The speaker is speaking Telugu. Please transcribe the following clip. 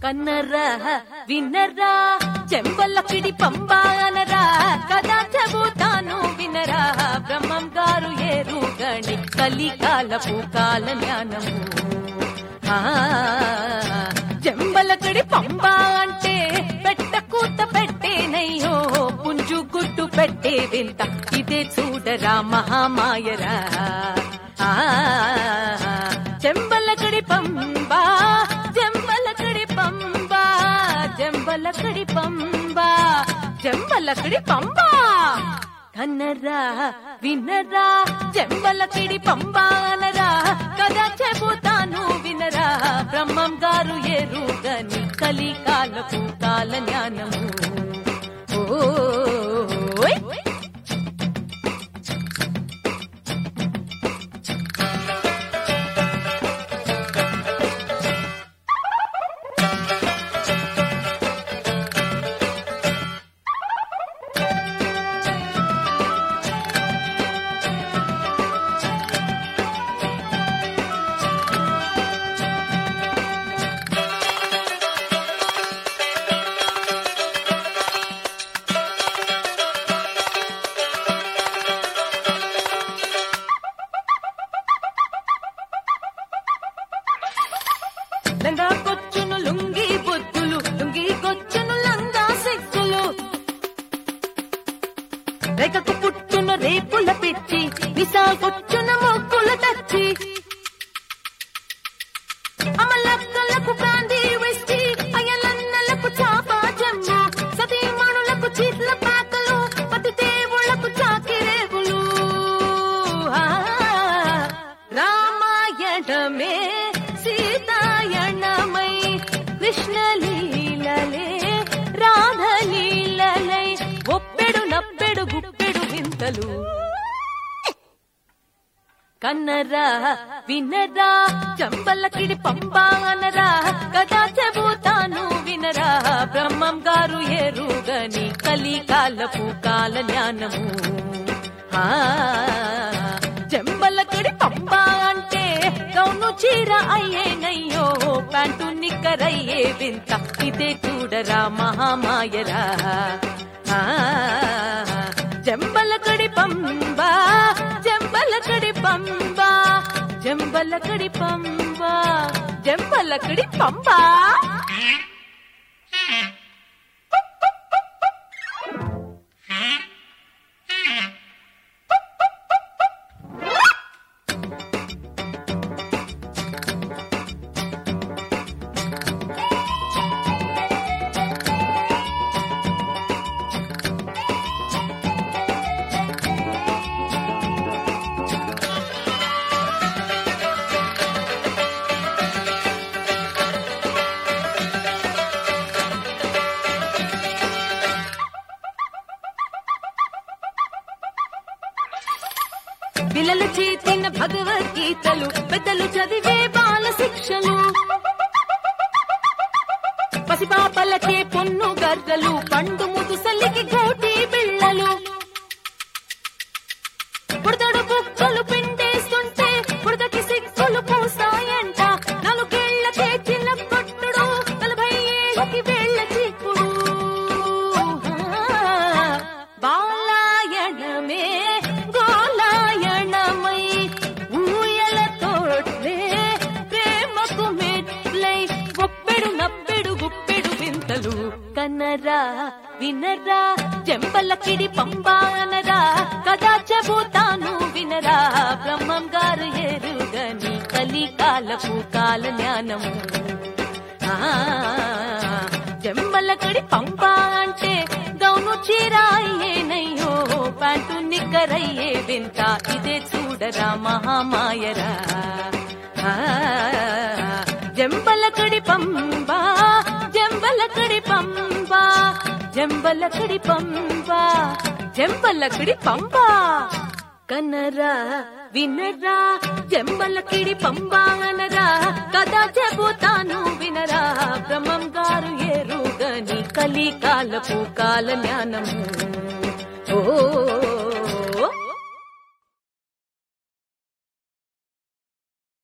కన్నరా వినరా చెంబలకిడి పంబానరా కదా చెబుతాను వినరా బ్రహ్మం గారు ఏరుగణి కలికాలపు కాల జ్ఞానము ఆ, చెంబలకిడి పంబా అంటే పెట్ట కూత పెట్టేనయ్యో పుంజు గుడ్డు పెట్టే వింత ఇదే చూడరా మహామాయరా ఆ చెంబలకడి పంబా చెంబలకడి పంబా చెంబలకడి పంబా చెంబలకడి పంబా కన్నరా వినరా చెంబలకిడి పంబానరా కదా చెబుతాను వినరా బ్రహ్మం గారు ఎరుగని కలికాలపు కాల జ్ఞానము ఓయ్ లంగా కొచ్చును లుంగి బొత్తులు లుంగి కొచ్చును లంగా సిక్కులు రేఖకు పుట్టును రేపుల పెట్టి నిసా కొచ్చున మొక్కుల తచ్చి అమలక్కలకు కాంది వెస్టి అయలన్నలకు చాపా జమ్మ సతీమణులకు చీట్ల పాకలు పతి దేవుళ్లకు చాకిరేవులు ఆ, రామాయణమే సీతాయణమై కృష్ణలీలలే రాధలీలలై ఒప్పెడు నప్పెడు గుప్పెడు వింతలు కన్నరా వినరా చంబలకిడి పంబానరా కదా చెబుతాను వినరా బ్రహ్మం గారు ఎరుగని కలికాలపు కాల జ్ఞానము ఆ చెంబలకిడి పంబా అంటే గౌను చీర అయ్యేనయ్యో ప్యాంటు నిక్కరయ్యే వింత ఇదే చూడరా మహామాయరా ఆ జంబలకడి పంబా జంబలకడి పంబా జంబలకడి పంబా జంబలకడి పంబా పిల్లలు చేతిన భగవద్గీతలు పెద్దలు చదివే బాల శిక్షలు పసిపాపలకే పొన్ను గర్రలు పండు ముదుసలికి గోటి బిళ్ళలు బుడదడు బుక్కలు పిండేస్తుంటే బుడదకి సిక్కులు పూసాయంట నలుగేళ్లకే చిన్న కొట్టుడు నలభై ఏళ్ళకి వేళ్ల చిక్కుడు బాలాయణమే గోలాయణమై ఊయల తోట్లే ప్రేమకు మెట్లై ఒప్పెడు నప్పెడు గుప్పెడు వింతలు కన్నరా వినరా చెంపలకిడి పంబానరా కదా చెబుతాను వినరా బ్రహ్మం గారు ఎరుగని కలికాలపు కాల జ్ఞానము ఆ జంబలకడి పంపా అంటే గౌను చీరాయేనయ్యో ప్యాంటు నిక్కరయ్యే వింత ఇదే చూడరా మహామాయరా ఆ, జంబలకడి పంబా జంబలకడి పంబా జంబలకడి పంబా జంబలకడి పంబా కన్నరా వినరా జంబలకిడి పంబానరా కదా చెబుతాను వినరా బ్రహ్మం గారు ఎరుగని కలికాలపు కాల జ్ఞానము ఓ